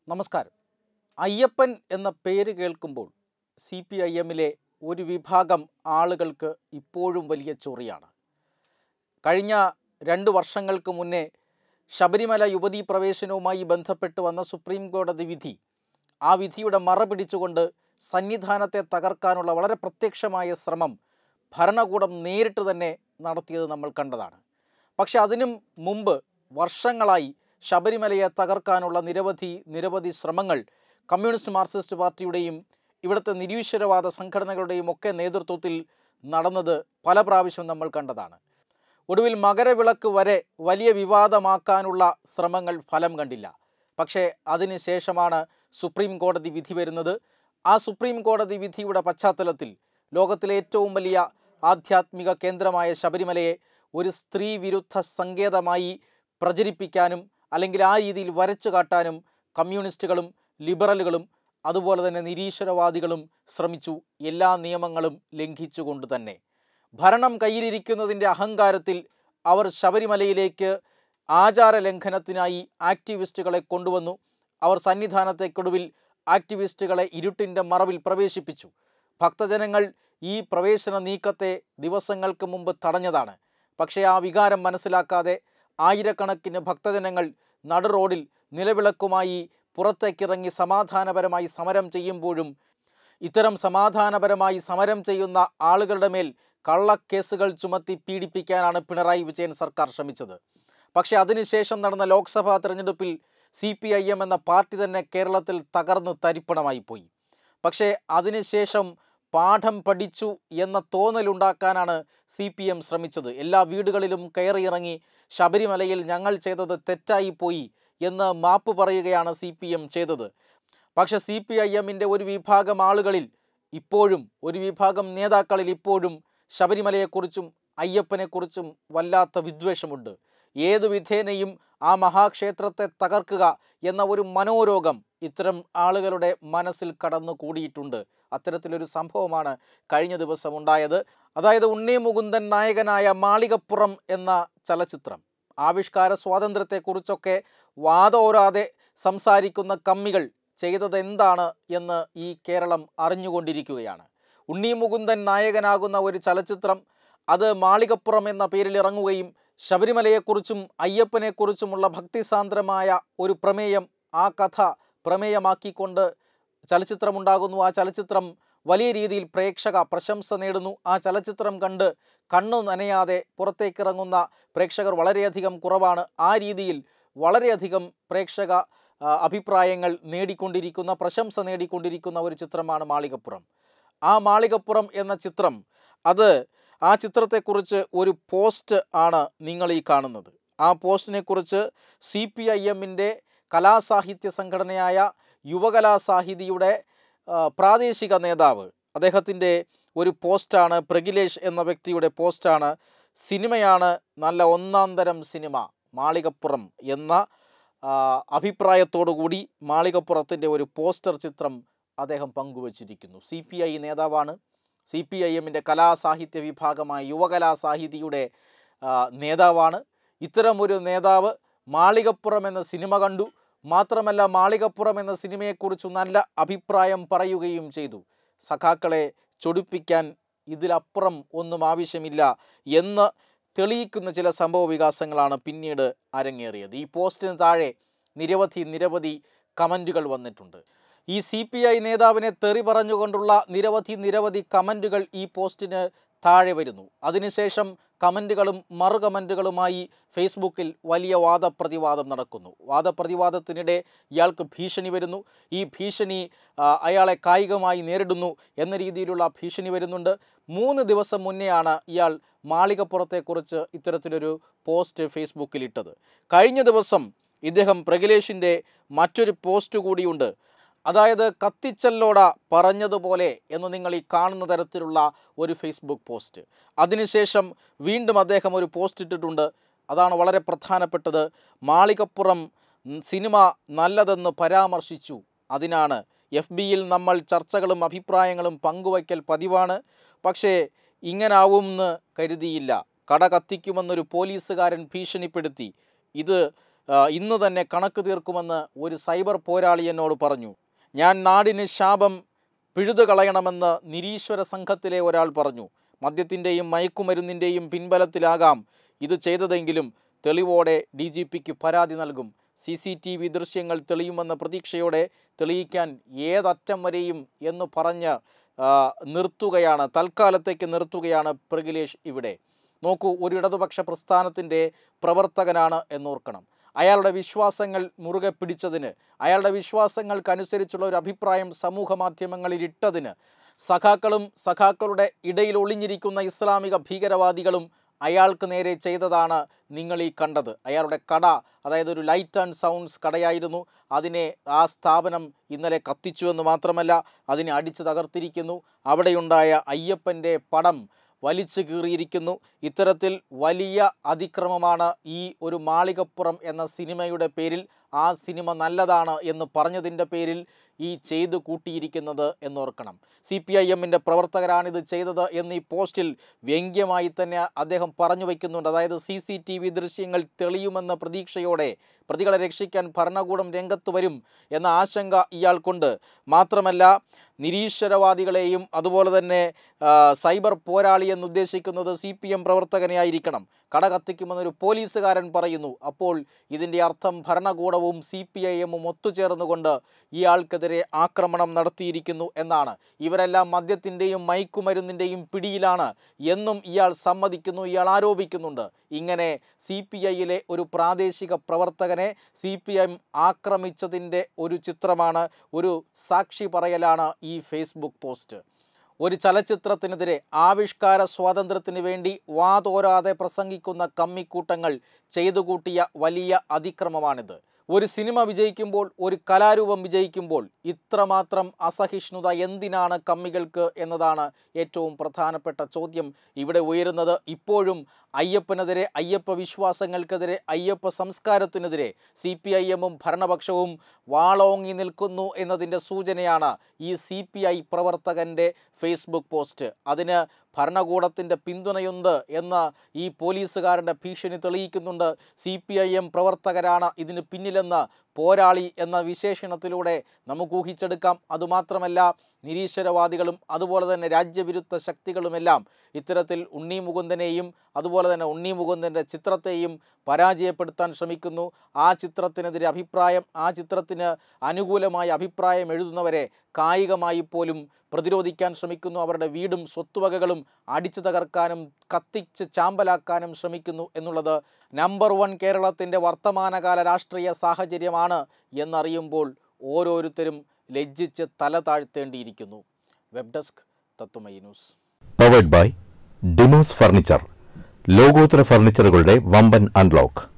നമസ്കാരം അയ്യപ്പൻ എന്ന പേര് കേൾക്കുമ്പോൾ സി പി ഐ എമ്മിലെ ഒരു വിഭാഗം ആളുകൾക്ക് ഇപ്പോഴും വലിയ ചൊറിയാണ് കഴിഞ്ഞ രണ്ട് വർഷങ്ങൾക്ക് മുന്നേ ശബരിമല യുവതീ പ്രവേശനവുമായി ബന്ധപ്പെട്ട് വന്ന സുപ്രീം കോടതി വിധി ആ വിധിയുടെ മറ പിടിച്ചുകൊണ്ട് സന്നിധാനത്തെ തകർക്കാനുള്ള വളരെ പ്രത്യക്ഷമായ ശ്രമം ഭരണകൂടം നേരിട്ട് തന്നെ നടത്തിയത് നമ്മൾ കണ്ടതാണ് പക്ഷെ അതിനും മുമ്പ് വർഷങ്ങളായി ശബരിമലയെ തകർക്കാനുള്ള നിരവധി നിരവധി ശ്രമങ്ങൾ കമ്മ്യൂണിസ്റ്റ് മാർക്സിസ്റ്റ് പാർട്ടിയുടെയും ഇവിടുത്തെ നിരീശ്വരവാദ സംഘടനകളുടെയും ഒക്കെ നേതൃത്വത്തിൽ നടന്നത് പല പ്രാവശ്യം നമ്മൾ കണ്ടതാണ് ഒടുവിൽ മകരവിളക്ക് വരെ വലിയ വിവാദമാക്കാനുള്ള ശ്രമങ്ങൾ ഫലം കണ്ടില്ല പക്ഷേ അതിനുശേഷമാണ് സുപ്രീം കോടതി വിധി വരുന്നത് ആ സുപ്രീം കോടതി വിധിയുടെ പശ്ചാത്തലത്തിൽ ലോകത്തിലെ ഏറ്റവും വലിയ ആധ്യാത്മിക കേന്ദ്രമായ ശബരിമലയെ ഒരു സ്ത്രീ വിരുദ്ധ സങ്കേതമായി പ്രചരിപ്പിക്കാനും അല്ലെങ്കിൽ ആ രീതിയിൽ വരച്ചു കാട്ടാനും കമ്മ്യൂണിസ്റ്റുകളും ലിബറലുകളും അതുപോലെ തന്നെ നിരീശ്വരവാദികളും ശ്രമിച്ചു എല്ലാ നിയമങ്ങളും ലംഘിച്ചുകൊണ്ട് തന്നെ ഭരണം കയ്യിലിരിക്കുന്നതിൻ്റെ അഹങ്കാരത്തിൽ അവർ ശബരിമലയിലേക്ക് ആചാര ലംഘനത്തിനായി ആക്ടിവിസ്റ്റുകളെ കൊണ്ടുവന്നു അവർ സന്നിധാനത്തേക്കൊടുവിൽ ആക്ടിവിസ്റ്റുകളെ ഇരുട്ടിൻ്റെ മറവിൽ പ്രവേശിപ്പിച്ചു ഭക്തജനങ്ങൾ ഈ പ്രവേശന നീക്കത്തെ ദിവസങ്ങൾക്ക് മുമ്പ് തടഞ്ഞതാണ് പക്ഷേ ആ വികാരം മനസ്സിലാക്കാതെ ആയിരക്കണക്കിന് ഭക്തജനങ്ങൾ നടു റോഡിൽ നിലവിളക്കുമായി പുറത്തേക്കിറങ്ങി സമാധാനപരമായി സമരം ചെയ്യുമ്പോഴും ഇത്തരം സമാധാനപരമായി സമരം ചെയ്യുന്ന ആളുകളുടെ മേൽ കള്ളക്കേസുകൾ ചുമത്തി പീഡിപ്പിക്കാനാണ് പിണറായി വിജയൻ സർക്കാർ ശ്രമിച്ചത് പക്ഷേ അതിനുശേഷം നടന്ന ലോക്സഭാ തെരഞ്ഞെടുപ്പിൽ സി പി ഐ എം എന്ന പാർട്ടി തന്നെ കേരളത്തിൽ തകർന്ന് തരിപ്പണമായി പോയി പക്ഷേ അതിനുശേഷം പാഠം പഠിച്ചു എന്ന തോന്നലുണ്ടാക്കാനാണ് സി പി എം ശ്രമിച്ചത് എല്ലാ വീടുകളിലും കയറിയിറങ്ങി ശബരിമലയിൽ ഞങ്ങൾ ചെയ്തത് തെറ്റായിപ്പോയി എന്ന് മാപ്പ് പറയുകയാണ് സി പി എം ചെയ്തത് പക്ഷെ സി പി ഐ എമ്മിൻ്റെ ഒരു വിഭാഗം ആളുകളിൽ ഇപ്പോഴും ഒരു വിഭാഗം നേതാക്കളിൽ ഇപ്പോഴും ശബരിമലയെക്കുറിച്ചും അയ്യപ്പനെക്കുറിച്ചും വല്ലാത്ത വിദ്വേഷമുണ്ട് ഏതു വിധേനയും ആ മഹാക്ഷേത്രത്തെ തകർക്കുക എന്ന ഒരു മനോരോഗം ഇത്തരം ആളുകളുടെ മനസ്സിൽ കടന്നു കൂടിയിട്ടുണ്ട് അത്തരത്തിലൊരു സംഭവമാണ് കഴിഞ്ഞ ദിവസം ഉണ്ടായത് അതായത് ഉണ്ണി മുകുന്ദൻ നായകനായ മാളികപ്പുറം എന്ന ചലച്ചിത്രം ആവിഷ്കാര സ്വാതന്ത്ര്യത്തെക്കുറിച്ചൊക്കെ വാദോരാതെ സംസാരിക്കുന്ന കമ്മികൾ ചെയ്തത് എന്താണ് എന്ന് ഈ കേരളം അറിഞ്ഞുകൊണ്ടിരിക്കുകയാണ് ഉണ്ണി മുകുന്ദൻ നായകനാകുന്ന ഒരു ചലച്ചിത്രം അത് മാളികപ്പുറം എന്ന പേരിൽ ഇറങ്ങുകയും ശബരിമലയെക്കുറിച്ചും അയ്യപ്പനെക്കുറിച്ചുമുള്ള ഭക്തിസാന്ദ്രമായ ഒരു പ്രമേയം ആ കഥ പ്രമേയമാക്കിക്കൊണ്ട് ചലച്ചിത്രമുണ്ടാകുന്നു ആ ചലച്ചിത്രം വലിയ രീതിയിൽ പ്രേക്ഷക പ്രശംസ നേടുന്നു ആ ചലച്ചിത്രം കണ്ട് കണ്ണു നനയാതെ പുറത്തേക്കിറങ്ങുന്ന പ്രേക്ഷകർ വളരെയധികം കുറവാണ് ആ രീതിയിൽ വളരെയധികം പ്രേക്ഷക ആ, അഭിപ്രായങ്ങൾ നേടിക്കൊണ്ടിരിക്കുന്ന പ്രശംസ നേടിക്കൊണ്ടിരിക്കുന്ന ഒരു ചിത്രമാണ് മാളികപ്പുറം ആ മാളികപ്പുറം എന്ന ചിത്രം അത് ആ ചിത്രത്തെക്കുറിച്ച് ഒരു പോസ്റ്റ് ആണ് നിങ്ങൾ ഈ കാണുന്നത് ആ പോസ്റ്റിനെക്കുറിച്ച് സി പി ഐ എമ്മിൻ്റെ കലാസാഹിത്യ സംഘടനയായ യുവകലാസാഹിതിയുടെ ആ, പ്രാദേശിക നേതാവ് അദ്ദേഹത്തിൻ്റെ ഒരു പോസ്റ്റാണ് പ്രഗിലേഷ് എന്ന വ്യക്തിയുടെ പോസ്റ്റാണ് സിനിമയാണ് നല്ല ഒന്നാം തരം സിനിമ മാളികപ്പുറം എന്ന ആ, അഭിപ്രായത്തോടുകൂടി മാളികപ്പുറത്തിൻ്റെ ഒരു പോസ്റ്റർ ചിത്രം അദ്ദേഹം പങ്കുവച്ചിരിക്കുന്നു സി പി ഐ നേതാവാണ് സി പി ഐ എമ്മിൻ്റെ കലാസാഹിത്യ വിഭാഗമായ യുവകലാസാഹിതിയുടെ ആ, നേതാവാണ് ഇത്തരമൊരു നേതാവ് മാളികപ്പുറം എന്ന സിനിമ കണ്ടു മാത്രമല്ല മാളികപ്പുറം എന്ന സിനിമയെക്കുറിച്ച് നല്ല അഭിപ്രായം പറയുകയും ചെയ്തു സഖാക്കളെ ചൊടിപ്പിക്കാൻ ഇതിലപ്പുറം ഒന്നും ആവശ്യമില്ല എന്ന് തെളിയിക്കുന്ന ചില സംഭവ വികാസങ്ങളാണ് പിന്നീട് അരങ്ങേറിയത് ഈ പോസ്റ്റിന് താഴെ നിരവധി നിരവധി കമൻറ്റുകൾ വന്നിട്ടുണ്ട് ഈ സി പി ഐ നേതാവിനെ തെറി പറഞ്ഞുകൊണ്ടുള്ള നിരവധി നിരവധി കമൻറ്റുകൾ ഈ പോസ്റ്റിന് താഴെ വരുന്നു അതിനുശേഷം കമൻറ്റുകളും മറു കമൻറ്റുകളുമായി ഫേസ്ബുക്കിൽ വലിയ വാദപ്രതിവാദം നടക്കുന്നു വാദപ്രതിവാദത്തിനിടെ ഇയാൾക്ക് ഭീഷണി വരുന്നു ഈ ഭീഷണി ആ, അയാളെ കായികമായി നേരിടുന്നു എന്ന രീതിയിലുള്ള ഭീഷണി വരുന്നുണ്ട് മൂന്ന് ദിവസം മുന്നെയാണ് ഇയാൾ മാളികപ്പുറത്തെക്കുറിച്ച് ഇത്തരത്തിലൊരു പോസ്റ്റ് ഫേസ്ബുക്കിൽ ഇട്ടത് കഴിഞ്ഞ ദിവസം ഇദ്ദേഹം പ്രഗലേഷിൻ്റെ മറ്റൊരു പോസ്റ്റ് കൂടിയുണ്ട് അതായത് കത്തിച്ചല്ലോട പറഞ്ഞതുപോലെ എന്ന് നിങ്ങൾ ഈ കാണുന്ന തരത്തിലുള്ള ഒരു ഫേസ്ബുക്ക് പോസ്റ്റ് അതിനുശേഷം വീണ്ടും അദ്ദേഹം ഒരു പോസ്റ്റ് ഇട്ടിട്ടുണ്ട് അതാണ് വളരെ പ്രധാനപ്പെട്ടത് മാളികപ്പുറം ഉം, സിനിമ നല്ലതെന്ന് പരാമർശിച്ചു അതിനാണ് എഫ് ബിയിൽ നമ്മൾ ചർച്ചകളും അഭിപ്രായങ്ങളും പങ്കുവയ്ക്കൽ പതിവാണ് പക്ഷേ ഇങ്ങനാവുമെന്ന് കരുതിയില്ല കട കത്തിക്കുമെന്നൊരു പോലീസുകാരൻ ഭീഷണിപ്പെടുത്തി ഇത് ആ, ഇന്ന് തന്നെ കണക്ക് തീർക്കുമെന്ന് ഒരു സൈബർ പോരാളി എന്നോട് പറഞ്ഞു ഞാൻ നാടിന് ശാപം പിഴുതു കളയണമെന്ന് നിരീശ്വര സംഘത്തിലെ ഒരാൾ പറഞ്ഞു മദ്യത്തിൻ്റെയും മയക്കുമരുന്നിൻ്റെയും പിൻബലത്തിലാകാം ഇത് ചെയ്തതെങ്കിലും തെളിവോടെ ഡി ജി പിക്ക് പരാതി നൽകും സി സി ടി വി ദൃശ്യങ്ങൾ തെളിയുമെന്ന പ്രതീക്ഷയോടെ തെളിയിക്കാൻ ഏതറ്റം വരെയും എന്ന് പറഞ്ഞ് ആ, നിർത്തുകയാണ് തൽക്കാലത്തേക്ക് നിർത്തുകയാണ് പ്രഗിലേഷ് ഇവിടെ നോക്കൂ ഒരു ഇടതുപക്ഷ പ്രസ്ഥാനത്തിൻ്റെ പ്രവർത്തകനാണ് എന്നോർക്കണം അയാളുടെ വിശ്വാസങ്ങൾ മുറുകെ പിടിച്ചതിന് അയാളുടെ വിശ്വാസങ്ങൾക്കനുസരിച്ചുള്ള ഒരു അഭിപ്രായം സമൂഹ മാധ്യമങ്ങളിൽ ഇട്ടതിന് സഖാക്കളും സഖാക്കളുടെ ഇടയിൽ ഒളിഞ്ഞിരിക്കുന്ന ഇസ്ലാമിക ഭീകരവാദികളും അയാൾക്ക് നേരെ ചെയ്തതാണ് നിങ്ങൾ ഈ കണ്ടത് അയാളുടെ കട അതായത് ഒരു ലൈറ്റ് ആൻഡ് സൗണ്ട്സ് കടയായിരുന്നു അതിനെ ആ സ്ഥാപനം ഇന്നലെ കത്തിച്ചു എന്ന് മാത്രമല്ല അതിനെ അടിച്ചു തകർത്തിരിക്കുന്നു അവിടെയുണ്ടായ അയ്യപ്പൻ്റെ പടം വലിച്ചു കീറിയിരിക്കുന്നു ഇത്തരത്തിൽ വലിയ അതിക്രമമാണ് ഈ ഒരു മാളികപ്പുറം എന്ന സിനിമയുടെ പേരിൽ ആ സിനിമ നല്ലതാണ് എന്ന് പറഞ്ഞതിൻ്റെ പേരിൽ ഈ ചെയ്തു കൂട്ടിയിരിക്കുന്നത് എന്നോർക്കണം സി പി ഐ എമ്മിൻ്റെ പ്രവർത്തകരാണിത് ചെയ്തത് എന്ന് ഈ പോസ്റ്റിൽ വ്യംഗ്യമായി തന്നെ അദ്ദേഹം പറഞ്ഞു വയ്ക്കുന്നുണ്ട് അതായത് സി സി ടി വി ദൃശ്യങ്ങൾ തെളിയുമെന്ന പ്രതീക്ഷയോടെ പ്രതികളെ രക്ഷിക്കാൻ ഭരണകൂടം രംഗത്ത് വരും എന്ന ആശങ്ക ഇയാൾക്കുണ്ട് മാത്രമല്ല നിരീശ്വരവാദികളെയും അതുപോലെ തന്നെ ആ, സൈബർ പോരാളി എന്നുദ്ദേശിക്കുന്നത് സി പി എം പ്രവർത്തകനെ ആയിരിക്കണം കട കത്തിക്കുമെന്നൊരു പോലീസുകാരൻ പറയുന്നു അപ്പോൾ ഇതിൻ്റെ അർത്ഥം ഭരണകൂടവും സി പി ഐ എമ്മും ഒത്തുചേർന്നുകൊണ്ട് ഇയാൾക്കെതിരെ ആക്രമണം നടത്തിയിരിക്കുന്നു എന്നാണ് ഇവരെല്ലാം മദ്യത്തിൻ്റെയും മയക്കുമരുന്നിൻ്റെയും പിടിയിലാണ് എന്നും ഇയാൾ സമ്മതിക്കുന്നു ഇയാൾ ആരോപിക്കുന്നുണ്ട് ഇങ്ങനെ സി പി ഐയിലെ ഒരു പ്രാദേശിക പ്രവർത്തകനെ സി പി എം ആക്രമിച്ചതിൻ്റെ ഒരു ചിത്രമാണ് ഒരു സാക്ഷി പറയലാണ് ഈ ഫേസ്ബുക്ക് പോസ്റ്റ് ഒരു ചലച്ചിത്രത്തിനെതിരെ ആവിഷ്കാര സ്വാതന്ത്ര്യത്തിന് വേണ്ടി വാതോരാതെ പ്രസംഗിക്കുന്ന കമ്മിക്കൂട്ടങ്ങൾ ചെയ്തു കൂട്ടിയ വലിയ അതിക്രമമാണിത് ഒരു സിനിമ വിജയിക്കുമ്പോൾ ഒരു കലാരൂപം വിജയിക്കുമ്പോൾ ഇത്രമാത്രം അസഹിഷ്ണുത എന്തിനാണ് കമ്മികൾക്ക് എന്നതാണ് ഏറ്റവും പ്രധാനപ്പെട്ട ചോദ്യം ഇവിടെ ഉയരുന്നത് ഇപ്പോഴും അയ്യപ്പനെതിരെ അയ്യപ്പ വിശ്വാസങ്ങൾക്കെതിരെ അയ്യപ്പ സംസ്കാരത്തിനെതിരെ സി പി ഐ എമ്മും ഭരണപക്ഷവും വാളോങ്ങി നിൽക്കുന്നു എന്നതിൻ്റെ സൂചനയാണ് ഈ സി പി ഐ പ്രവർത്തകൻ്റെ ഫേസ്ബുക്ക് പോസ്റ്റ് അതിന് ഭരണകൂടത്തിൻ്റെ പിന്തുണയുണ്ട് എന്ന് ഈ പോലീസുകാരൻ്റെ ഭീഷണി തെളിയിക്കുന്നുണ്ട് സി പി ഐ എം പ്രവർത്തകരാണ് ഇതിന് പിന്നിലെന്ന് പോരാളി എന്ന വിശേഷണത്തിലൂടെ നമുക്ക് ഊഹിച്ചെടുക്കാം അതുമാത്രമല്ല നിരീശ്വരവാദികളും അതുപോലെ തന്നെ രാജ്യവിരുദ്ധ ശക്തികളുമെല്ലാം ഇത്തരത്തിൽ ഉണ്ണി മുകുന്ദനെയും അതുപോലെ തന്നെ ഉണ്ണി മുകുന്ദൻ്റെ ചിത്രത്തെയും പരാജയപ്പെടുത്താൻ ശ്രമിക്കുന്നു ആ ചിത്രത്തിനെതിരെ അഭിപ്രായം ആ ചിത്രത്തിന് അനുകൂലമായ അഭിപ്രായം എഴുതുന്നവരെ കായികമായി പോലും പ്രതിരോധിക്കാൻ ശ്രമിക്കുന്നു അവരുടെ വീടും സ്വത്തുവകകളും അടിച്ചു തകർക്കാനും കത്തിച്ച് ചാമ്പലാക്കാനും ശ്രമിക്കുന്നു എന്നുള്ളത് നമ്പർ വൺ കേരളത്തിൻ്റെ വർത്തമാനകാല രാഷ്ട്രീയ സാഹചര്യമാണ് എന്നറിയുമ്പോൾ ഓരോരുത്തരും ലജ്ജിച്ച് തല താഴ്ത്തേണ്ടിയിരിക്കുന്നു വെബ് ഡെസ്ക് തത്തുമൈ news powered by Demos furniture ലോകോത്തര ഫർണിച്ചറുകളുടെ വമ്പൻ അൺലോക്ക്